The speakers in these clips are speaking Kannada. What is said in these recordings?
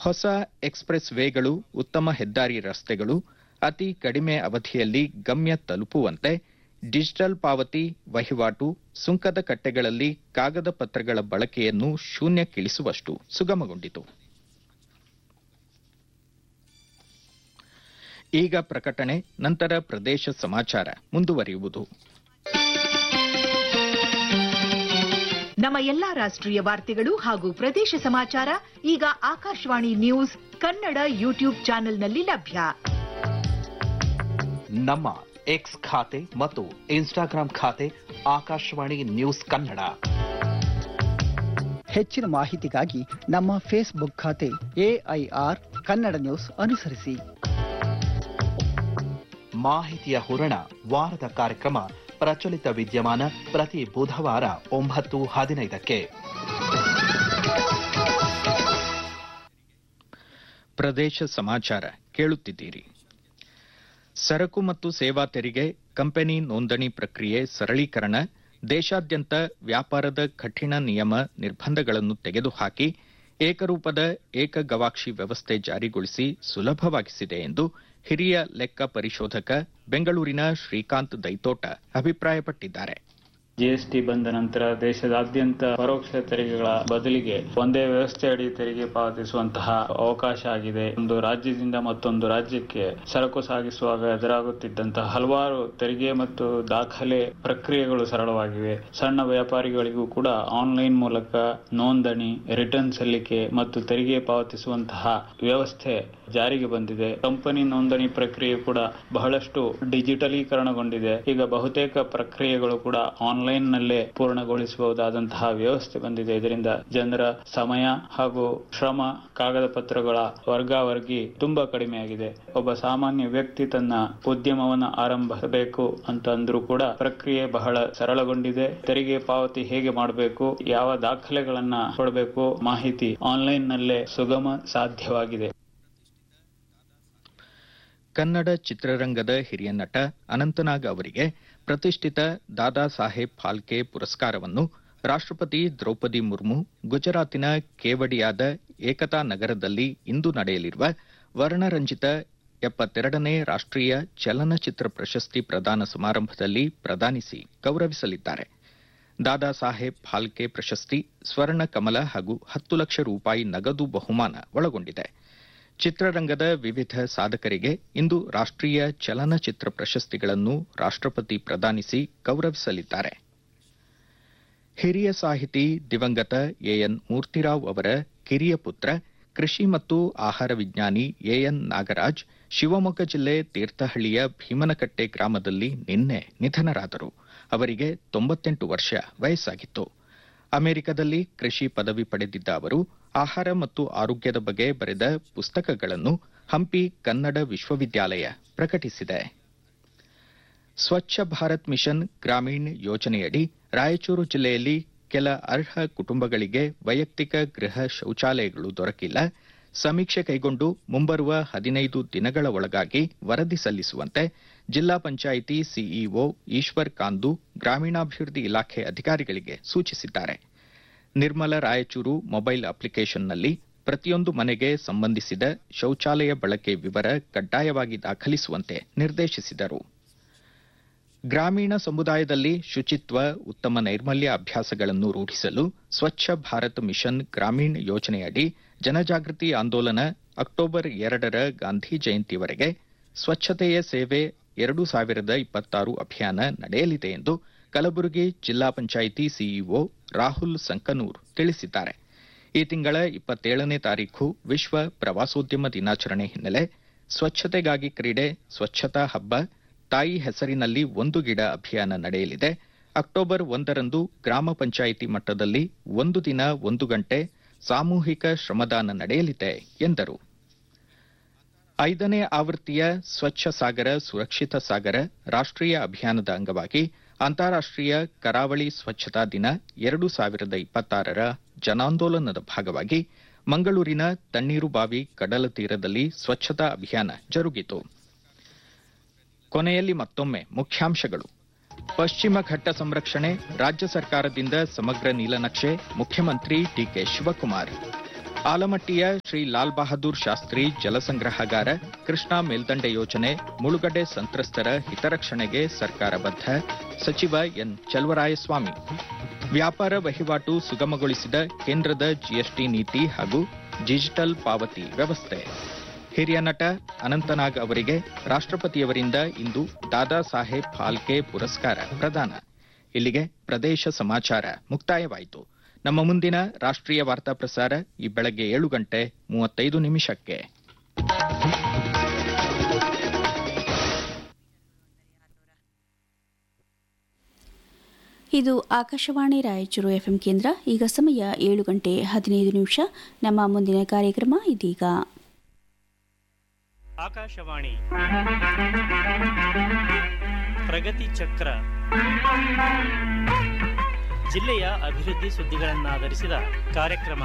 ಹೊಸ ಎಕ್ಸ್ಪ್ರೆಸ್ ವೇಗಳು ಉತ್ತಮ ಹೆದ್ದಾರಿ ರಸ್ತೆಗಳು ಅತಿ ಕಡಿಮೆ ಅವಧಿಯಲ್ಲಿ ಗಮ್ಯ ತಲುಪುವಂತೆ ಡಿಜಿಟಲ್ ಪಾವತಿ ವಹಿವಾಟು ಸುಂಕದ ಕಟ್ಟೆಗಳಲ್ಲಿ ಕಾಗದ ಪತ್ರಗಳ ಬಳಕೆಯನ್ನು ಶೂನ್ಯಕ್ಕಿಳಿಸುವಷ್ಟು ಸುಗಮಗೊಂಡಿತು ಈಗ ಪ್ರಕಟಣೆ ನಂತರ ಪ್ರದೇಶ ಸಮಾಚಾರ ಮುಂದುವರಿಯುವುದು ನಮ್ಮ ಎಲ್ಲಾ ರಾಷ್ಟ್ರೀಯ ವಾರ್ತೆಗಳು ಹಾಗೂ ಪ್ರದೇಶ ಸಮಾಚಾರ ಈಗ ಆಕಾಶವಾಣಿ ನ್ಯೂಸ್ ಕನ್ನಡ ಯೂಟ್ಯೂಬ್ ಚಾನೆಲ್ನಲ್ಲಿ ಲಭ್ಯ ನಮ್ಮ ಎಕ್ಸ್ ಖಾತೆ ಮತ್ತು ಇನ್ಸ್ಟಾಗ್ರಾಂ ಖಾತೆ ಆಕಾಶವಾಣಿ ನ್ಯೂಸ್ ಕನ್ನಡ ಹೆಚ್ಚಿನ ಮಾಹಿತಿಗಾಗಿ ನಮ್ಮ ಫೇಸ್ಬುಕ್ ಖಾತೆ ಎಐಆರ್ ಕನ್ನಡ ನ್ಯೂಸ್ ಅನುಸರಿಸಿ ಮಾಹಿತಿಯ ಹೂರಣ ವಾರದ ಕಾರ್ಯಕ್ರಮ ಪ್ರಚಲಿತ ವಿದ್ಯಮಾನ ಪ್ರತಿ ಬುಧವಾರ ಒಂಬತ್ತು ಹದಿನೈದಕ್ಕೆ ಪ್ರದೇಶ ಸಮಾಚಾರ ಕೇಳುತ್ತಿದ್ದೀರಿ ಸರಕು ಮತ್ತು ಸೇವಾ ತೆರಿಗೆ ಕಂಪನಿ ನೋಂದಣಿ ಪ್ರಕ್ರಿಯೆ ಸರಳೀಕರಣ ದೇಶಾದ್ಯಂತ ವ್ಯಾಪಾರದ ಕಠಿಣ ನಿಯಮ ನಿರ್ಬಂಧಗಳನ್ನು ತೆಗೆದುಹಾಕಿ ಏಕರೂಪದ ಏಕ ಗವಾಕ್ಷಿ ವ್ಯವಸ್ಥೆ ಜಾರಿಗೊಳಿಸಿ ಸುಲಭವಾಗಿಸಿದೆ ಎಂದು ಹಿರಿಯ ಲೆಕ್ಕ ಪರಿಶೋಧಕ ಬೆಂಗಳೂರಿನ ಶ್ರೀಕಾಂತ್ ದೈತೋಟ ಅಭಿಪ್ರಾಯಪಟ್ಟಿದ್ದಾರೆ ಜಿಎಸ್ಟಿ ಬಂದ ನಂತರ ದೇಶದಾದ್ಯಂತ ಪರೋಕ್ಷ ತೆರಿಗೆಗಳ ಬದಲಿಗೆ ಒಂದೇ ವ್ಯವಸ್ಥೆ ಅಡಿ ತೆರಿಗೆ ಪಾವತಿಸುವಂತಹ ಅವಕಾಶ ಆಗಿದೆ ಒಂದು ರಾಜ್ಯದಿಂದ ಮತ್ತೊಂದು ರಾಜ್ಯಕ್ಕೆ ಸರಕು ಸಾಗಿಸುವಾಗ ಎದುರಾಗುತ್ತಿದ್ದಂತಹ ಹಲವಾರು ತೆರಿಗೆ ಮತ್ತು ದಾಖಲೆ ಪ್ರಕ್ರಿಯೆಗಳು ಸರಳವಾಗಿವೆ ಸಣ್ಣ ವ್ಯಾಪಾರಿಗಳಿಗೂ ಕೂಡ ಆನ್ಲೈನ್ ಮೂಲಕ ನೋಂದಣಿ ರಿಟರ್ನ್ ಸಲ್ಲಿಕೆ ಮತ್ತು ತೆರಿಗೆ ಪಾವತಿಸುವಂತಹ ವ್ಯವಸ್ಥೆ ಜಾರಿಗೆ ಬಂದಿದೆ ಕಂಪನಿ ನೋಂದಣಿ ಪ್ರಕ್ರಿಯೆ ಕೂಡ ಬಹಳಷ್ಟು ಡಿಜಿಟಲೀಕರಣಗೊಂಡಿದೆ ಈಗ ಬಹುತೇಕ ಪ್ರಕ್ರಿಯೆಗಳು ಕೂಡ ಆನ್ಲೈನ್ ನಲ್ಲೇ ಪೂರ್ಣಗೊಳಿಸಬಹುದಾದಂತಹ ವ್ಯವಸ್ಥೆ ಬಂದಿದೆ ಇದರಿಂದ ಜನರ ಸಮಯ ಹಾಗೂ ಶ್ರಮ ಕಾಗದ ಪತ್ರಗಳ ವರ್ಗಾವರ್ಗಿ ತುಂಬಾ ಕಡಿಮೆಯಾಗಿದೆ ಒಬ್ಬ ಸಾಮಾನ್ಯ ವ್ಯಕ್ತಿ ತನ್ನ ಉದ್ಯಮವನ್ನು ಆರಂಭಿಸಬೇಕು ಅಂತ ಅಂದ್ರೂ ಕೂಡ ಪ್ರಕ್ರಿಯೆ ಬಹಳ ಸರಳಗೊಂಡಿದೆ ತೆರಿಗೆ ಪಾವತಿ ಹೇಗೆ ಮಾಡಬೇಕು ಯಾವ ದಾಖಲೆಗಳನ್ನ ಕೊಡಬೇಕು ಮಾಹಿತಿ ಆನ್ಲೈನ್ ನಲ್ಲೇ ಸುಗಮ ಸಾಧ್ಯವಾಗಿದೆ ಕನ್ನಡ ಚಿತ್ರರಂಗದ ಹಿರಿಯ ನಟ ಅನಂತನಾಗ್ ಅವರಿಗೆ ಪ್ರತಿಷ್ಠಿತ ದಾದಾ ಸಾಹೇಬ್ ಫಾಲ್ಕೆ ಪುರಸ್ಕಾರವನ್ನು ರಾಷ್ಟ್ರಪತಿ ದ್ರೌಪದಿ ಮುರ್ಮು ಗುಜರಾತಿನ ಕೇವಡಿಯಾದ ಏಕತಾ ನಗರದಲ್ಲಿ ಇಂದು ನಡೆಯಲಿರುವ ವರ್ಣರಂಜಿತ ಎಪ್ಪತ್ತೆರಡನೇ ರಾಷ್ಟ್ರೀಯ ಚಲನಚಿತ್ರ ಪ್ರಶಸ್ತಿ ಪ್ರದಾನ ಸಮಾರಂಭದಲ್ಲಿ ಪ್ರದಾನಿಸಿ ಗೌರವಿಸಲಿದ್ದಾರೆ ದಾದಾ ಸಾಹೇಬ್ ಫಾಲ್ಕೆ ಪ್ರಶಸ್ತಿ ಸ್ವರ್ಣ ಕಮಲ ಹಾಗೂ ಹತ್ತು ಲಕ್ಷ ರೂಪಾಯಿ ನಗದು ಬಹುಮಾನ ಒಳಗೊಂಡಿದೆ ಚಿತ್ರರಂಗದ ವಿವಿಧ ಸಾಧಕರಿಗೆ ಇಂದು ರಾಷ್ಟ್ರೀಯ ಚಲನಚಿತ್ರ ಪ್ರಶಸ್ತಿಗಳನ್ನು ರಾಷ್ಟ್ರಪತಿ ಪ್ರದಾನಿಸಿ ಗೌರವಿಸಲಿದ್ದಾರೆ ಹಿರಿಯ ಸಾಹಿತಿ ದಿವಂಗತ ಎಎನ್ ಮೂರ್ತಿರಾವ್ ಅವರ ಕಿರಿಯ ಪುತ್ರ ಕೃಷಿ ಮತ್ತು ಆಹಾರ ವಿಜ್ಞಾನಿ ಎಎನ್ ನಾಗರಾಜ್ ಶಿವಮೊಗ್ಗ ಜಿಲ್ಲೆ ತೀರ್ಥಹಳ್ಳಿಯ ಭೀಮನಕಟ್ಟೆ ಗ್ರಾಮದಲ್ಲಿ ನಿನ್ನೆ ನಿಧನರಾದರು ಅವರಿಗೆ ತೊಂಬತ್ತೆಂಟು ವರ್ಷ ವಯಸ್ಸಾಗಿತ್ತು ಅಮೆರಿಕದಲ್ಲಿ ಕೃಷಿ ಪದವಿ ಪಡೆದಿದ್ದ ಅವರು ಆಹಾರ ಮತ್ತು ಆರೋಗ್ಯದ ಬಗ್ಗೆ ಬರೆದ ಪುಸ್ತಕಗಳನ್ನು ಹಂಪಿ ಕನ್ನಡ ವಿಶ್ವವಿದ್ಯಾಲಯ ಪ್ರಕಟಿಸಿದೆ ಸ್ವಚ್ಛ ಭಾರತ್ ಮಿಷನ್ ಗ್ರಾಮೀಣ್ ಯೋಜನೆಯಡಿ ರಾಯಚೂರು ಜಿಲ್ಲೆಯಲ್ಲಿ ಕೆಲ ಅರ್ಹ ಕುಟುಂಬಗಳಿಗೆ ವೈಯಕ್ತಿಕ ಗೃಹ ಶೌಚಾಲಯಗಳು ದೊರಕಿಲ್ಲ ಸಮೀಕ್ಷೆ ಕೈಗೊಂಡು ಮುಂಬರುವ ಹದಿನೈದು ದಿನಗಳ ಒಳಗಾಗಿ ವರದಿ ಸಲ್ಲಿಸುವಂತೆ ಜಿಲ್ಲಾ ಪಂಚಾಯಿತಿ ಸಿಇಒ ಈಶ್ವರ್ ಕಾಂದು ಗ್ರಾಮೀಣಾಭಿವೃದ್ಧಿ ಇಲಾಖೆ ಅಧಿಕಾರಿಗಳಿಗೆ ಸೂಚಿಸಿದ್ದಾರೆ ನಿರ್ಮಲ ರಾಯಚೂರು ಮೊಬೈಲ್ ಅಪ್ಲಿಕೇಶನ್ನಲ್ಲಿ ಪ್ರತಿಯೊಂದು ಮನೆಗೆ ಸಂಬಂಧಿಸಿದ ಶೌಚಾಲಯ ಬಳಕೆ ವಿವರ ಕಡ್ಡಾಯವಾಗಿ ದಾಖಲಿಸುವಂತೆ ನಿರ್ದೇಶಿಸಿದರು ಗ್ರಾಮೀಣ ಸಮುದಾಯದಲ್ಲಿ ಶುಚಿತ್ವ ಉತ್ತಮ ನೈರ್ಮಲ್ಯ ಅಭ್ಯಾಸಗಳನ್ನು ರೂಢಿಸಲು ಸ್ವಚ್ಛ ಭಾರತ್ ಮಿಷನ್ ಗ್ರಾಮೀಣ್ ಯೋಜನೆಯಡಿ ಜನಜಾಗೃತಿ ಆಂದೋಲನ ಅಕ್ಟೋಬರ್ ಎರಡರ ಗಾಂಧಿ ಜಯಂತಿವರೆಗೆ ಸ್ವಚ್ಛತೆಯ ಸೇವೆ ಎರಡು ಸಾವಿರದ ಇಪ್ಪತ್ತಾರು ಅಭಿಯಾನ ನಡೆಯಲಿದೆ ಎಂದು ಕಲಬುರಗಿ ಜಿಲ್ಲಾ ಪಂಚಾಯಿತಿ ಸಿಇಒ ರಾಹುಲ್ ಸಂಕನೂರ್ ತಿಳಿಸಿದ್ದಾರೆ ಈ ತಿಂಗಳ ಇಪ್ಪತ್ತೇಳನೇ ತಾರೀಖು ವಿಶ್ವ ಪ್ರವಾಸೋದ್ಯಮ ದಿನಾಚರಣೆ ಹಿನ್ನೆಲೆ ಸ್ವಚ್ಛತೆಗಾಗಿ ಕ್ರೀಡೆ ಸ್ವಚ್ಛತಾ ಹಬ್ಬ ತಾಯಿ ಹೆಸರಿನಲ್ಲಿ ಒಂದು ಗಿಡ ಅಭಿಯಾನ ನಡೆಯಲಿದೆ ಅಕ್ಟೋಬರ್ ಒಂದರಂದು ಗ್ರಾಮ ಪಂಚಾಯಿತಿ ಮಟ್ಟದಲ್ಲಿ ಒಂದು ದಿನ ಒಂದು ಗಂಟೆ ಸಾಮೂಹಿಕ ಶ್ರಮದಾನ ನಡೆಯಲಿದೆ ಎಂದರು ಐದನೇ ಆವೃತ್ತಿಯ ಸ್ವಚ್ಛ ಸಾಗರ ಸುರಕ್ಷಿತ ಸಾಗರ ರಾಷ್ಟ್ರೀಯ ಅಭಿಯಾನದ ಅಂಗವಾಗಿ ಅಂತಾರಾಷ್ಟ್ರೀಯ ಕರಾವಳಿ ಸ್ವಚ್ಛತಾ ದಿನ ಎರಡು ಸಾವಿರದ ಇಪ್ಪತ್ತಾರರ ಜನಾಂದೋಲನದ ಭಾಗವಾಗಿ ಮಂಗಳೂರಿನ ತಣ್ಣೀರುಬಾವಿ ಕಡಲ ತೀರದಲ್ಲಿ ಸ್ವಚ್ಛತಾ ಅಭಿಯಾನ ಜರುಗಿತು ಕೊನೆಯಲ್ಲಿ ಮತ್ತೊಮ್ಮೆ ಮುಖ್ಯಾಂಶಗಳು ಪಶ್ಚಿಮ ಘಟ್ಟ ಸಂರಕ್ಷಣೆ ರಾಜ್ಯ ಸರ್ಕಾರದಿಂದ ಸಮಗ್ರ ನೀಲನಕ್ಷೆ ಮುಖ್ಯಮಂತ್ರಿ ಡಿಕೆ ಶಿವಕುಮಾರ್ ಆಲಮಟ್ಟಿಯ ಶ್ರೀ ಲಾಲ್ ಬಹದ್ದೂರ್ ಶಾಸ್ತ್ರಿ ಜಲಸಂಗ್ರಹಗಾರ ಕೃಷ್ಣಾ ಮೇಲ್ದಂಡೆ ಯೋಜನೆ ಮುಳುಗಡೆ ಸಂತ್ರಸ್ತರ ಹಿತರಕ್ಷಣೆಗೆ ಸರ್ಕಾರ ಬದ್ಧ ಸಚಿವ ಎನ್ ಚಲವರಾಯಸ್ವಾಮಿ ವ್ಯಾಪಾರ ವಹಿವಾಟು ಸುಗಮಗೊಳಿಸಿದ ಕೇಂದ್ರದ ಜಿಎಸ್ಟಿ ನೀತಿ ಹಾಗೂ ಡಿಜಿಟಲ್ ಪಾವತಿ ವ್ಯವಸ್ಥೆ ಹಿರಿಯ ನಟ ಅನಂತನಾಗ್ ಅವರಿಗೆ ರಾಷ್ಟ್ರಪತಿಯವರಿಂದ ಇಂದು ದಾದಾ ಸಾಹೇಬ್ ಫಾಲ್ಕೆ ಪುರಸ್ಕಾರ ಪ್ರದಾನ ಇಲ್ಲಿಗೆ ಪ್ರದೇಶ ಸಮಾಚಾರ ಮುಕ್ತಾಯವಾಯಿತು ನಮ್ಮ ಮುಂದಿನ ರಾಷ್ಟ್ರೀಯ ವಾರ್ತಾ ಪ್ರಸಾರ ಈ ಬೆಳಗ್ಗೆ ಏಳು ಗಂಟೆ ಮೂವತ್ತೈದು ನಿಮಿಷಕ್ಕೆ ಇದು ಆಕಾಶವಾಣಿ ರಾಯಚೂರು ಎಫ್ಎಂ ಕೇಂದ್ರ ಈಗ ಸಮಯ ಏಳು ಗಂಟೆ ಹದಿನೈದು ನಿಮಿಷ ನಮ್ಮ ಮುಂದಿನ ಕಾರ್ಯಕ್ರಮ ಇದೀಗ ಆಕಾಶವಾಣಿ ಪ್ರಗತಿ ಚಕ್ರ ಜಿಲ್ಲೆಯ ಅಭಿವೃದ್ಧಿ ಸುದ್ದಿಗಳನ್ನಾಧರಿಸಿದ ಕಾರ್ಯಕ್ರಮ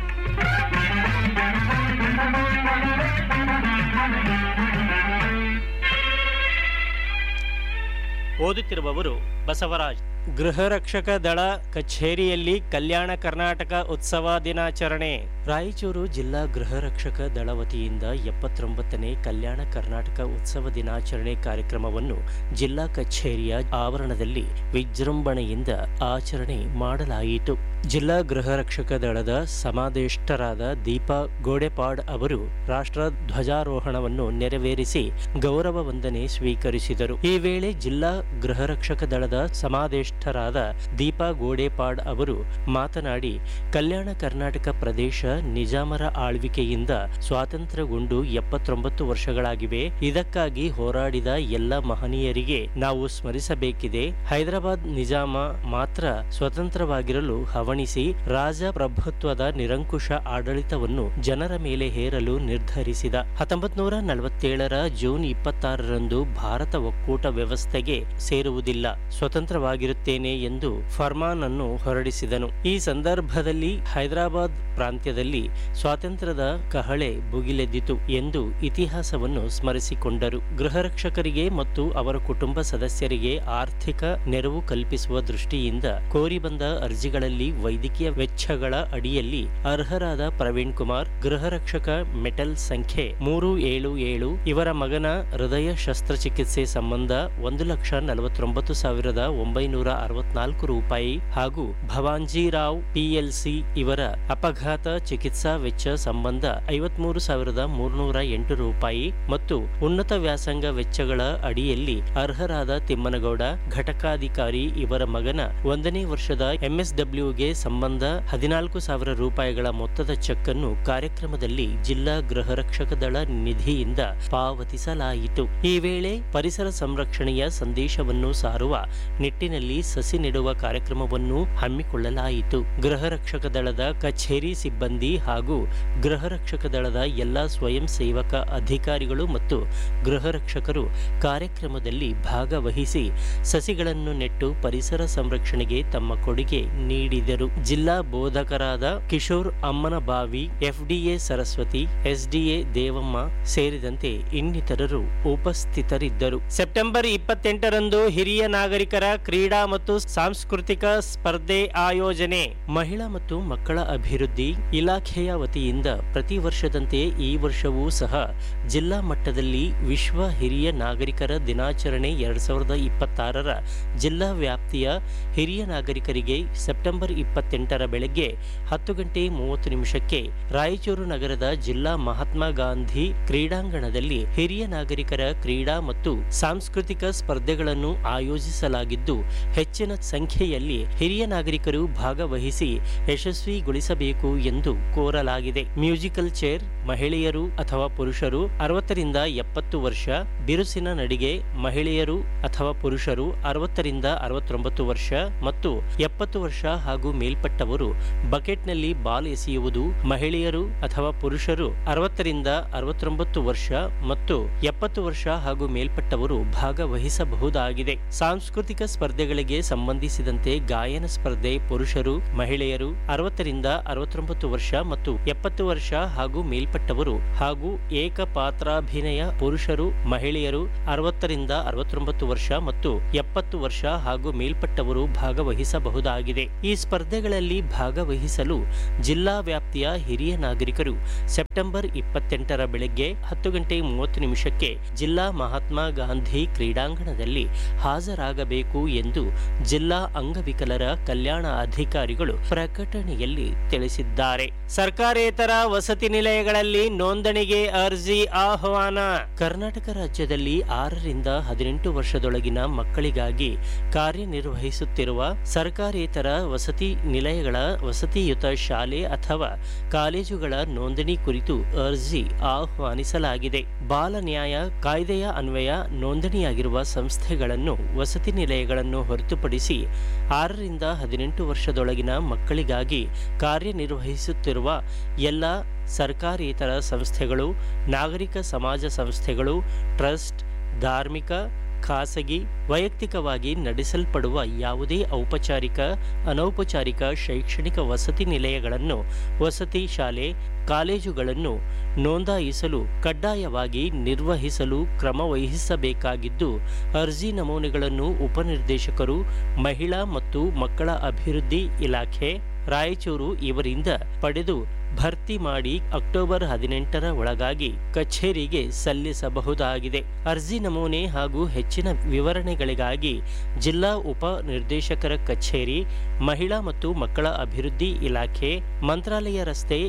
ಓದುತ್ತಿರುವವರು ಬಸವರಾಜ್ ಗೃಹ ರಕ್ಷಕ ದಳ ಕಚೇರಿಯಲ್ಲಿ ಕಲ್ಯಾಣ ಕರ್ನಾಟಕ ಉತ್ಸವ ದಿನಾಚರಣೆ ರಾಯಚೂರು ಜಿಲ್ಲಾ ಗೃಹ ರಕ್ಷಕ ದಳ ವತಿಯಿಂದ ಎಪ್ಪತ್ತೊಂಬತ್ತನೇ ಕಲ್ಯಾಣ ಕರ್ನಾಟಕ ಉತ್ಸವ ದಿನಾಚರಣೆ ಕಾರ್ಯಕ್ರಮವನ್ನು ಜಿಲ್ಲಾ ಕಚೇರಿಯ ಆವರಣದಲ್ಲಿ ವಿಜೃಂಭಣೆಯಿಂದ ಆಚರಣೆ ಮಾಡಲಾಯಿತು ಜಿಲ್ಲಾ ಗೃಹ ರಕ್ಷಕ ದಳದ ಸಮಾದೇಷ್ಟರಾದ ದೀಪಾ ಗೋಡೆಪಾಡ್ ಅವರು ರಾಷ್ಟ್ರ ಧ್ವಜಾರೋಹಣವನ್ನು ನೆರವೇರಿಸಿ ಗೌರವ ವಂದನೆ ಸ್ವೀಕರಿಸಿದರು ಈ ವೇಳೆ ಜಿಲ್ಲಾ ಗೃಹ ರಕ್ಷಕ ದಳದ ಸಮಾದೇಷ್ಟರಾದ ದೀಪಾ ಗೋಡೆಪಾಡ್ ಅವರು ಮಾತನಾಡಿ ಕಲ್ಯಾಣ ಕರ್ನಾಟಕ ಪ್ರದೇಶ ನಿಜಾಮರ ಆಳ್ವಿಕೆಯಿಂದ ಸ್ವಾತಂತ್ರ್ಯಗೊಂಡು ಎಪ್ಪತ್ತೊಂಬತ್ತು ವರ್ಷಗಳಾಗಿವೆ ಇದಕ್ಕಾಗಿ ಹೋರಾಡಿದ ಎಲ್ಲ ಮಹನೀಯರಿಗೆ ನಾವು ಸ್ಮರಿಸಬೇಕಿದೆ ಹೈದರಾಬಾದ್ ನಿಜಾಮ ಮಾತ್ರ ಸ್ವತಂತ್ರವಾಗಿರಲು ಹವಣಿಸಿ ರಾಜ ಪ್ರಭುತ್ವದ ನಿರಂಕುಶ ಆಡಳಿತವನ್ನು ಜನರ ಮೇಲೆ ಹೇರಲು ನಿರ್ಧರಿಸಿದ ಹತ್ತೊಂಬತ್ ನೂರ ನಲವತ್ತೇಳರ ಜೂನ್ ಇಪ್ಪತ್ತಾರರಂದು ಭಾರತ ಒಕ್ಕೂಟ ವ್ಯವಸ್ಥೆಗೆ ಸೇರುವುದಿಲ್ಲ ಸ್ವತಂತ್ರವಾಗಿರುತ್ತೇನೆ ಎಂದು ಫರ್ಮಾನ್ ಅನ್ನು ಹೊರಡಿಸಿದನು ಈ ಸಂದರ್ಭದಲ್ಲಿ ಹೈದರಾಬಾದ್ ಪ್ರಾಂತ್ಯದಲ್ಲಿ ಸ್ವಾತಂತ್ರ್ಯದ ಕಹಳೆ ಭುಗಿಲೆದ್ದಿತು ಎಂದು ಇತಿಹಾಸವನ್ನು ಸ್ಮರಿಸಿಕೊಂಡರು ಗೃಹ ರಕ್ಷಕರಿಗೆ ಮತ್ತು ಅವರ ಕುಟುಂಬ ಸದಸ್ಯರಿಗೆ ಆರ್ಥಿಕ ನೆರವು ಕಲ್ಪಿಸುವ ದೃಷ್ಟಿಯಿಂದ ಕೋರಿ ಬಂದ ಅರ್ಜಿಗಳಲ್ಲಿ ವೈದ್ಯಕೀಯ ವೆಚ್ಚಗಳ ಅಡಿಯಲ್ಲಿ ಅರ್ಹರಾದ ಪ್ರವೀಣ್ ಕುಮಾರ್ ಗೃಹ ರಕ್ಷಕ ಮೆಟಲ್ ಸಂಖ್ಯೆ ಮೂರು ಏಳು ಏಳು ಇವರ ಮಗನ ಹೃದಯ ಶಸ್ತ್ರಚಿಕಿತ್ಸೆ ಸಂಬಂಧ ಒಂದು ಲಕ್ಷ ನಲವತ್ತೊಂಬತ್ತು ಸಾವಿರದ ಒಂಬೈನೂರ ಅರವತ್ನಾಲ್ಕು ರೂಪಾಯಿ ಹಾಗೂ ಭವಾಂಜಿರಾವ್ ಪಿಎಲ್ಸಿ ಇವರ ಅಪಘಾತ ಚಿಕಿತ್ಸಾ ವೆಚ್ಚ ಸಂಬಂಧ ಐವತ್ಮೂರು ಸಾವಿರದ ಮೂರ್ನೂರ ಎಂಟು ರೂಪಾಯಿ ಮತ್ತು ಉನ್ನತ ವ್ಯಾಸಂಗ ವೆಚ್ಚಗಳ ಅಡಿಯಲ್ಲಿ ಅರ್ಹರಾದ ತಿಮ್ಮನಗೌಡ ಘಟಕಾಧಿಕಾರಿ ಇವರ ಮಗನ ಒಂದನೇ ವರ್ಷದ ಎಂಎಸ್ಡಬ್ಲ್ಯೂಗೆ ಸಂಬಂಧ ಹದಿನಾಲ್ಕು ಸಾವಿರ ರೂಪಾಯಿಗಳ ಮೊತ್ತದ ಚೆಕ್ ಅನ್ನು ಕಾರ್ಯಕ್ರಮದಲ್ಲಿ ಜಿಲ್ಲಾ ಗೃಹ ರಕ್ಷಕ ದಳ ನಿಧಿಯಿಂದ ಪಾವತಿಸಲಾಯಿತು ಈ ವೇಳೆ ಪರಿಸರ ಸಂರಕ್ಷಣೆಯ ಸಂದೇಶವನ್ನು ಸಾರುವ ನಿಟ್ಟಿನಲ್ಲಿ ಸಸಿ ನೆಡುವ ಕಾರ್ಯಕ್ರಮವನ್ನು ಹಮ್ಮಿಕೊಳ್ಳಲಾಯಿತು ಗೃಹ ರಕ್ಷಕ ದಳದ ಕಚೇರಿ ಸಿಬ್ಬಂದಿ ಹಾಗೂ ಗೃಹ ರಕ್ಷಕ ದಳದ ಎಲ್ಲಾ ಸ್ವಯಂ ಸೇವಕ ಅಧಿಕಾರಿಗಳು ಮತ್ತು ಗೃಹ ರಕ್ಷಕರು ಕಾರ್ಯಕ್ರಮದಲ್ಲಿ ಭಾಗವಹಿಸಿ ಸಸಿಗಳನ್ನು ನೆಟ್ಟು ಪರಿಸರ ಸಂರಕ್ಷಣೆಗೆ ತಮ್ಮ ಕೊಡುಗೆ ನೀಡಿದರು ಜಿಲ್ಲಾ ಬೋಧಕರಾದ ಕಿಶೋರ್ ಅಮ್ಮನಬಾವಿ ಎಫ್ಡಿಎ ಸರಸ್ವತಿ ಎಸ್ಡಿಎ ದೇವಮ್ಮ ಸೇರಿದಂತೆ ಇನ್ನಿತರರು ಉಪಸ್ಥಿತರಿದ್ದರು ಸೆಪ್ಟೆಂಬರ್ ಇಪ್ಪತ್ತೆಂಟರಂದು ಹಿರಿಯ ನಾಗರಿಕರ ಕ್ರೀಡಾ ಮತ್ತು ಸಾಂಸ್ಕೃತಿಕ ಸ್ಪರ್ಧೆ ಆಯೋಜನೆ ಮಹಿಳಾ ಮತ್ತು ಮಕ್ಕಳ ಅಭಿವೃದ್ಧಿ ಇಲಾಖೆಯ ವತಿಯಿಂದ ಪ್ರತಿ ವರ್ಷದಂತೆ ಈ ವರ್ಷವೂ ಸಹ ಜಿಲ್ಲಾ ಮಟ್ಟದಲ್ಲಿ ವಿಶ್ವ ಹಿರಿಯ ನಾಗರಿಕರ ದಿನಾಚರಣೆ ಎರಡ್ ಸಾವಿರದ ಇಪ್ಪತ್ತಾರರ ಜಿಲ್ಲಾ ವ್ಯಾಪ್ತಿಯ ಹಿರಿಯ ನಾಗರಿಕರಿಗೆ ಸೆಪ್ಟೆಂಬರ್ ಇಪ್ಪತ್ತೆಂಟರ ಬೆಳಗ್ಗೆ ಹತ್ತು ಗಂಟೆ ಮೂವತ್ತು ನಿಮಿಷಕ್ಕೆ ರಾಯಚೂರು ನಗರದ ಜಿಲ್ಲಾ ಮಹಾತ್ಮ ಗಾಂಧಿ ಕ್ರೀಡಾಂಗಣದಲ್ಲಿ ಹಿರಿಯ ನಾಗರಿಕರ ಕ್ರೀಡಾ ಮತ್ತು ಸಾಂಸ್ಕೃತಿಕ ಸ್ಪರ್ಧೆಗಳನ್ನು ಆಯೋಜಿಸಲಾಗಿದ್ದು ಹೆಚ್ಚಿನ ಸಂಖ್ಯೆಯಲ್ಲಿ ಹಿರಿಯ ನಾಗರಿಕರು ಭಾಗವಹಿಸಿ ಯಶಸ್ವಿಗೊಳಿಸಬೇಕು ಎಂದು ಕೋರಲಾಗಿದೆ ಮ್ಯೂಸಿಕಲ್ ಚೇರ್ ಮಹಿಳೆಯರು ಅಥವಾ ಪುರುಷರು ಅರವತ್ತರಿಂದ ಎಪ್ಪತ್ತು ವರ್ಷ ಬಿರುಸಿನ ನಡಿಗೆ ಮಹಿಳೆಯರು ಅಥವಾ ಪುರುಷರು ಅರವತ್ತರಿಂದ ಅರವತ್ತೊಂಬತ್ತು ವರ್ಷ ಮತ್ತು ಎಪ್ಪತ್ತು ವರ್ಷ ಹಾಗೂ ಮೇಲ್ಪಟ್ಟವರು ಬಕೆಟ್ನಲ್ಲಿ ಬಾಲ್ ಎಸೆಯುವುದು ಮಹಿಳೆಯರು ಅಥವಾ ಪುರುಷರು ಅರವತ್ತರಿಂದ ಅರವತ್ತೊಂಬತ್ತು ವರ್ಷ ಮತ್ತು ಎಪ್ಪತ್ತು ವರ್ಷ ಹಾಗೂ ಮೇಲ್ಪಟ್ಟವರು ಭಾಗವಹಿಸಬಹುದಾಗಿದೆ ಸಾಂಸ್ಕೃತಿಕ ಸ್ಪರ್ಧೆಗಳಿಗೆ ಸ್ಪರ್ಧೆಗಳಿಗೆ ಸಂಬಂಧಿಸಿದಂತೆ ಗಾಯನ ಸ್ಪರ್ಧೆ ಪುರುಷರು ಮಹಿಳೆಯರು ಅರವತ್ತರಿಂದ ಅರವತ್ತೊಂಬತ್ತು ವರ್ಷ ಮತ್ತು ಎಪ್ಪತ್ತು ವರ್ಷ ಹಾಗೂ ಮೇಲ್ಪಟ್ಟವರು ಹಾಗೂ ಏಕಪಾತ್ರಾಭಿನಯ ಪುರುಷರು ಮಹಿಳೆಯರು ಅರವತ್ತರಿಂದ ಅರವತ್ತೊಂಬತ್ತು ವರ್ಷ ಮತ್ತು ಎಪ್ಪತ್ತು ವರ್ಷ ಹಾಗೂ ಮೇಲ್ಪಟ್ಟವರು ಭಾಗವಹಿಸಬಹುದಾಗಿದೆ ಈ ಸ್ಪರ್ಧೆಗಳಲ್ಲಿ ಭಾಗವಹಿಸಲು ಜಿಲ್ಲಾ ವ್ಯಾಪ್ತಿಯ ಹಿರಿಯ ನಾಗರಿಕರು ಸೆಪ್ಟೆಂಬರ್ ಇಪ್ಪತ್ತೆಂಟರ ಬೆಳಗ್ಗೆ ಹತ್ತು ಗಂಟೆ ಮೂವತ್ತು ನಿಮಿಷಕ್ಕೆ ಜಿಲ್ಲಾ ಮಹಾತ್ಮ ಗಾಂಧಿ ಕ್ರೀಡಾಂಗಣದಲ್ಲಿ ಹಾಜರಾಗಬೇಕು ಎಂದು ಜಿಲ್ಲಾ ಅಂಗವಿಕಲರ ಕಲ್ಯಾಣ ಅಧಿಕಾರಿಗಳು ಪ್ರಕಟಣೆಯಲ್ಲಿ ತಿಳಿಸಿದ್ದಾರೆ ಸರ್ಕಾರೇತರ ವಸತಿ ನಿಲಯಗಳಲ್ಲಿ ನೋಂದಣಿಗೆ ಅರ್ಜಿ ಆಹ್ವಾನ ಕರ್ನಾಟಕ ರಾಜ್ಯದಲ್ಲಿ ಆರರಿಂದ ಹದಿನೆಂಟು ವರ್ಷದೊಳಗಿನ ಮಕ್ಕಳಿಗಾಗಿ ಕಾರ್ಯನಿರ್ವಹಿಸುತ್ತಿರುವ ಸರ್ಕಾರೇತರ ವಸತಿ ನಿಲಯಗಳ ವಸತಿಯುತ ಶಾಲೆ ಅಥವಾ ಕಾಲೇಜುಗಳ ನೋಂದಣಿ ಕುರಿತು ಅರ್ಜಿ ಆಹ್ವಾನಿಸಲಾಗಿದೆ ಬಾಲ ನ್ಯಾಯ ಕಾಯ್ದೆಯ ಅನ್ವಯ ನೋಂದಣಿಯಾಗಿರುವ ಸಂಸ್ಥೆಗಳನ್ನು ವಸತಿ ನಿಲಯಗಳನ್ನು ಹೊರತುಪಡಿಸಿ ಆರರಿಂದ ಹದಿನೆಂಟು ವರ್ಷದೊಳಗಿನ ಮಕ್ಕಳಿಗಾಗಿ ಕಾರ್ಯನಿರ್ವಹಿಸುತ್ತಿರುವ ಎಲ್ಲ ಸರ್ಕಾರೇತರ ಸಂಸ್ಥೆಗಳು ನಾಗರಿಕ ಸಮಾಜ ಸಂಸ್ಥೆಗಳು ಟ್ರಸ್ಟ್ ಧಾರ್ಮಿಕ ಖಾಸಗಿ ವೈಯಕ್ತಿಕವಾಗಿ ನಡೆಸಲ್ಪಡುವ ಯಾವುದೇ ಔಪಚಾರಿಕ ಅನೌಪಚಾರಿಕ ಶೈಕ್ಷಣಿಕ ವಸತಿ ನಿಲಯಗಳನ್ನು ವಸತಿ ಶಾಲೆ ಕಾಲೇಜುಗಳನ್ನು ನೋಂದಾಯಿಸಲು ಕಡ್ಡಾಯವಾಗಿ ನಿರ್ವಹಿಸಲು ಕ್ರಮ ವಹಿಸಬೇಕಾಗಿದ್ದು ಅರ್ಜಿ ನಮೂನೆಗಳನ್ನು ಉಪನಿರ್ದೇಶಕರು ಮಹಿಳಾ ಮತ್ತು ಮಕ್ಕಳ ಅಭಿವೃದ್ಧಿ ಇಲಾಖೆ ರಾಯಚೂರು ಇವರಿಂದ ಪಡೆದು ಭರ್ತಿ ಮಾಡಿ ಅಕ್ಟೋಬರ್ ಹದಿನೆಂಟರ ಒಳಗಾಗಿ ಕಚೇರಿಗೆ ಸಲ್ಲಿಸಬಹುದಾಗಿದೆ ಅರ್ಜಿ ನಮೂನೆ ಹಾಗೂ ಹೆಚ್ಚಿನ ವಿವರಣೆಗಳಿಗಾಗಿ ಜಿಲ್ಲಾ ಉಪ ನಿರ್ದೇಶಕರ ಕಚೇರಿ ಮಹಿಳಾ ಮತ್ತು ಮಕ್ಕಳ ಅಭಿವೃದ್ಧಿ ಇಲಾಖೆ ಮಂತ್ರಾಲಯ ರಸ್ತೆ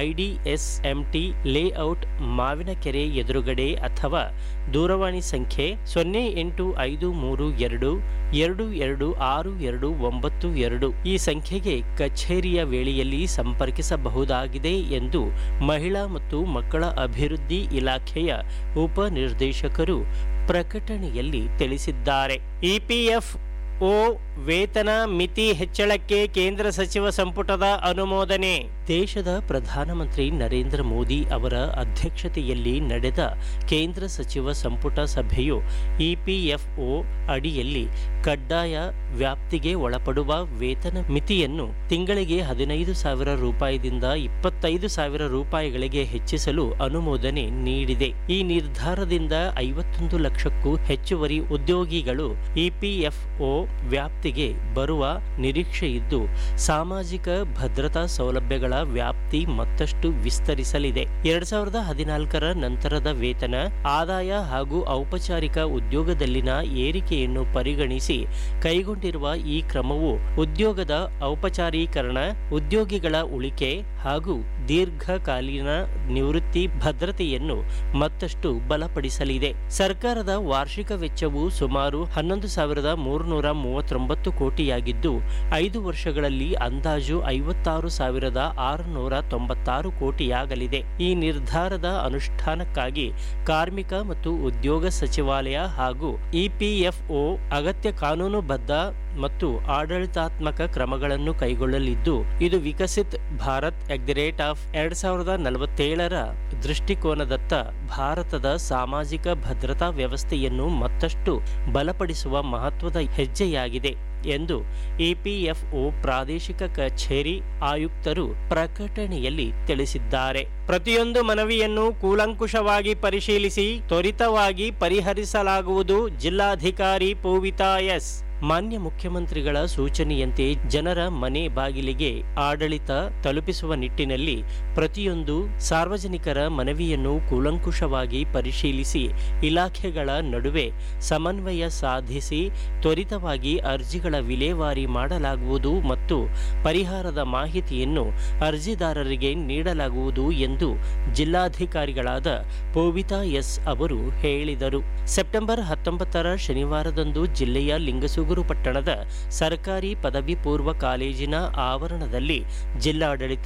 ಐಡಿಎಸ್ಎಂಟಿ ಲೇಔಟ್ ಮಾವಿನಕೆರೆ ಎದುರುಗಡೆ ಅಥವಾ ದೂರವಾಣಿ ಸಂಖ್ಯೆ ಸೊನ್ನೆ ಎಂಟು ಐದು ಮೂರು ಎರಡು ಎರಡು ಎರಡು ಆರು ಎರಡು ಒಂಬತ್ತು ಎರಡು ಈ ಸಂಖ್ಯೆಗೆ ಕಚೇರಿಯ ವೇಳೆಯಲ್ಲಿ ಸಂಪರ್ಕಿಸಬಹುದಾಗಿದೆ ಎಂದು ಮಹಿಳಾ ಮತ್ತು ಮಕ್ಕಳ ಅಭಿವೃದ್ಧಿ ಇಲಾಖೆಯ ಉಪನಿರ್ದೇಶಕರು ಪ್ರಕಟಣೆಯಲ್ಲಿ ತಿಳಿಸಿದ್ದಾರೆ ಇಪಿಎಫ್ ಓ ವೇತನ ಮಿತಿ ಹೆಚ್ಚಳಕ್ಕೆ ಕೇಂದ್ರ ಸಚಿವ ಸಂಪುಟದ ಅನುಮೋದನೆ ದೇಶದ ಪ್ರಧಾನಮಂತ್ರಿ ನರೇಂದ್ರ ಮೋದಿ ಅವರ ಅಧ್ಯಕ್ಷತೆಯಲ್ಲಿ ನಡೆದ ಕೇಂದ್ರ ಸಚಿವ ಸಂಪುಟ ಸಭೆಯು ಇಪಿಎಫ್ಒ ಅಡಿಯಲ್ಲಿ ಕಡ್ಡಾಯ ವ್ಯಾಪ್ತಿಗೆ ಒಳಪಡುವ ವೇತನ ಮಿತಿಯನ್ನು ತಿಂಗಳಿಗೆ ಹದಿನೈದು ಸಾವಿರ ರೂಪಾಯಿದಿಂದ ಇಪ್ಪತ್ತೈದು ಸಾವಿರ ರೂಪಾಯಿಗಳಿಗೆ ಹೆಚ್ಚಿಸಲು ಅನುಮೋದನೆ ನೀಡಿದೆ ಈ ನಿರ್ಧಾರದಿಂದ ಐವತ್ತೊಂದು ಲಕ್ಷಕ್ಕೂ ಹೆಚ್ಚುವರಿ ಉದ್ಯೋಗಿಗಳು ಇಪಿಎಫ್ಒ ವ್ಯಾಪ್ತಿಗೆ ಬರುವ ನಿರೀಕ್ಷೆ ಇದ್ದು ಸಾಮಾಜಿಕ ಭದ್ರತಾ ಸೌಲಭ್ಯಗಳ ವ್ಯಾಪ್ತಿ ಮತ್ತಷ್ಟು ವಿಸ್ತರಿಸಲಿದೆ ಎರಡ್ ಸಾವಿರದ ಹದಿನಾಲ್ಕರ ನಂತರದ ವೇತನ ಆದಾಯ ಹಾಗೂ ಔಪಚಾರಿಕ ಉದ್ಯೋಗದಲ್ಲಿನ ಏರಿಕೆಯನ್ನು ಪರಿಗಣಿಸಿ ಕೈಗೊಂಡಿರುವ ಈ ಕ್ರಮವು ಉದ್ಯೋಗದ ಔಪಚಾರೀಕರಣ ಉದ್ಯೋಗಿಗಳ ಉಳಿಕೆ ಹಾಗೂ ದೀರ್ಘಕಾಲೀನ ನಿವೃತ್ತಿ ಭದ್ರತೆಯನ್ನು ಮತ್ತಷ್ಟು ಬಲಪಡಿಸಲಿದೆ ಸರ್ಕಾರದ ವಾರ್ಷಿಕ ವೆಚ್ಚವು ಸುಮಾರು ಹನ್ನೊಂದು ಸಾವಿರದ ಮೂರುನೂರ ಮೂವತ್ತೊಂಬತ್ತು ಕೋಟಿಯಾಗಿದ್ದು ಐದು ವರ್ಷಗಳಲ್ಲಿ ಅಂದಾಜು ಐವತ್ತಾರು ಸಾವಿರದ ಆರುನೂರ ತೊಂಬತ್ತಾರು ಕೋಟಿಯಾಗಲಿದೆ ಈ ನಿರ್ಧಾರದ ಅನುಷ್ಠಾನಕ್ಕಾಗಿ ಕಾರ್ಮಿಕ ಮತ್ತು ಉದ್ಯೋಗ ಸಚಿವಾಲಯ ಹಾಗೂ ಇಪಿಎಫ್ಒ ಅಗತ್ಯ ಕಾನೂನುಬದ್ಧ ಮತ್ತು ಆಡಳಿತಾತ್ಮಕ ಕ್ರಮಗಳನ್ನು ಕೈಗೊಳ್ಳಲಿದ್ದು ಇದು Viksit Bharat at the rate of ಎರಡ್ ಸಾವಿರದ ನಲವತ್ತೇಳರ ದೃಷ್ಟಿಕೋನದತ್ತ ಭಾರತದ ಸಾಮಾಜಿಕ ಭದ್ರತಾ ವ್ಯವಸ್ಥೆಯನ್ನು ಮತ್ತಷ್ಟು ಬಲಪಡಿಸುವ ಮಹತ್ವದ ಹೆಜ್ಜೆಯಾಗಿದೆ ಎಂದು ಇಪಿಎಫ್ಒ ಪ್ರಾದೇಶಿಕ ಕಚೇರಿ ಆಯುಕ್ತರು ಪ್ರಕಟಣೆಯಲ್ಲಿ ತಿಳಿಸಿದ್ದಾರೆ ಪ್ರತಿಯೊಂದು ಮನವಿಯನ್ನು ಕೂಲಂಕುಷವಾಗಿ ಪರಿಶೀಲಿಸಿ ತ್ವರಿತವಾಗಿ ಪರಿಹರಿಸಲಾಗುವುದು ಜಿಲ್ಲಾಧಿಕಾರಿ ಪೂವಿತಾ ಎಸ್ ಮಾನ್ಯ ಮುಖ್ಯಮಂತ್ರಿಗಳ ಸೂಚನೆಯಂತೆ ಜನರ ಮನೆ ಬಾಗಿಲಿಗೆ ಆಡಳಿತ ತಲುಪಿಸುವ ನಿಟ್ಟಿನಲ್ಲಿ ಪ್ರತಿಯೊಂದು ಸಾರ್ವಜನಿಕರ ಮನವಿಯನ್ನು ಕೂಲಂಕುಷವಾಗಿ ಪರಿಶೀಲಿಸಿ ಇಲಾಖೆಗಳ ನಡುವೆ ಸಮನ್ವಯ ಸಾಧಿಸಿ ತ್ವರಿತವಾಗಿ ಅರ್ಜಿಗಳ ವಿಲೇವಾರಿ ಮಾಡಲಾಗುವುದು ಮತ್ತು ಪರಿಹಾರದ ಮಾಹಿತಿಯನ್ನು ಅರ್ಜಿದಾರರಿಗೆ ನೀಡಲಾಗುವುದು ಎಂದು ಜಿಲ್ಲಾಧಿಕಾರಿಗಳಾದ ಪೂವಿತಾ ಎಸ್ ಅವರು ಹೇಳಿದರು ಸೆಪ್ಟೆಂಬರ್ ಹತ್ತೊಂಬತ್ತರ ಶನಿವಾರದಂದು ಜಿಲ್ಲೆಯ ಲಿಂಗಸೂಗೂರು ಪಟ್ಟಣದ ಸರ್ಕಾರಿ ಪದವಿ ಪೂರ್ವ ಕಾಲೇಜಿನ ಆವರಣದಲ್ಲಿ ಜಿಲ್ಲಾಡಳಿತ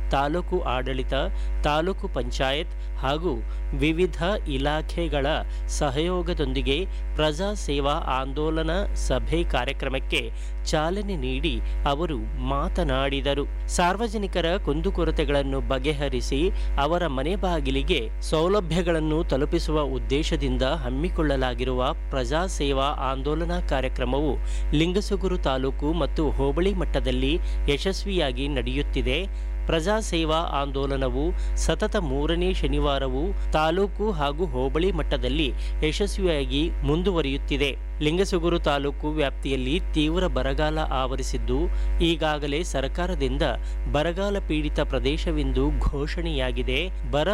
ತಾಲೂಕು ಆಡಳಿತ ತಾಲೂಕು ಪಂಚಾಯತ್ ಹಾಗೂ ವಿವಿಧ ಇಲಾಖೆಗಳ ಸಹಯೋಗದೊಂದಿಗೆ ಪ್ರಜಾ ಸೇವಾ ಆಂದೋಲನ ಸಭೆ ಕಾರ್ಯಕ್ರಮಕ್ಕೆ ಚಾಲನೆ ನೀಡಿ ಅವರು ಮಾತನಾಡಿದರು ಸಾರ್ವಜನಿಕರ ಕುಂದುಕೊರತೆಗಳನ್ನು ಬಗೆಹರಿಸಿ ಅವರ ಮನೆ ಬಾಗಿಲಿಗೆ ಸೌಲಭ್ಯಗಳನ್ನು ತಲುಪಿಸುವ ಉದ್ದೇಶದಿಂದ ಹಮ್ಮಿಕೊಳ್ಳಲಾಗಿರುವ ಪ್ರಜಾ ಸೇವಾ ಆಂದೋಲನಾ ಕಾರ್ಯಕ್ರಮವು ಲಿಂಗಸುಗೂರು ತಾಲೂಕು ಮತ್ತು ಹೋಬಳಿ ಮಟ್ಟದಲ್ಲಿ ಯಶಸ್ವಿಯಾಗಿ ನಡೆಯುತ್ತಿದೆ ಪ್ರಜಾ ಸೇವಾ ಆಂದೋಲನವು ಸತತ ಮೂರನೇ ಶನಿವಾರವೂ ತಾಲೂಕು ಹಾಗೂ ಹೋಬಳಿ ಮಟ್ಟದಲ್ಲಿ ಯಶಸ್ವಿಯಾಗಿ ಮುಂದುವರಿಯುತ್ತಿದೆ ಲಿಂಗಸುಗೂರು ತಾಲೂಕು ವ್ಯಾಪ್ತಿಯಲ್ಲಿ ತೀವ್ರ ಬರಗಾಲ ಆವರಿಸಿದ್ದು ಈಗಾಗಲೇ ಸರ್ಕಾರದಿಂದ ಬರಗಾಲ ಪೀಡಿತ ಪ್ರದೇಶವೆಂದು ಘೋಷಣೆಯಾಗಿದೆ ಬರ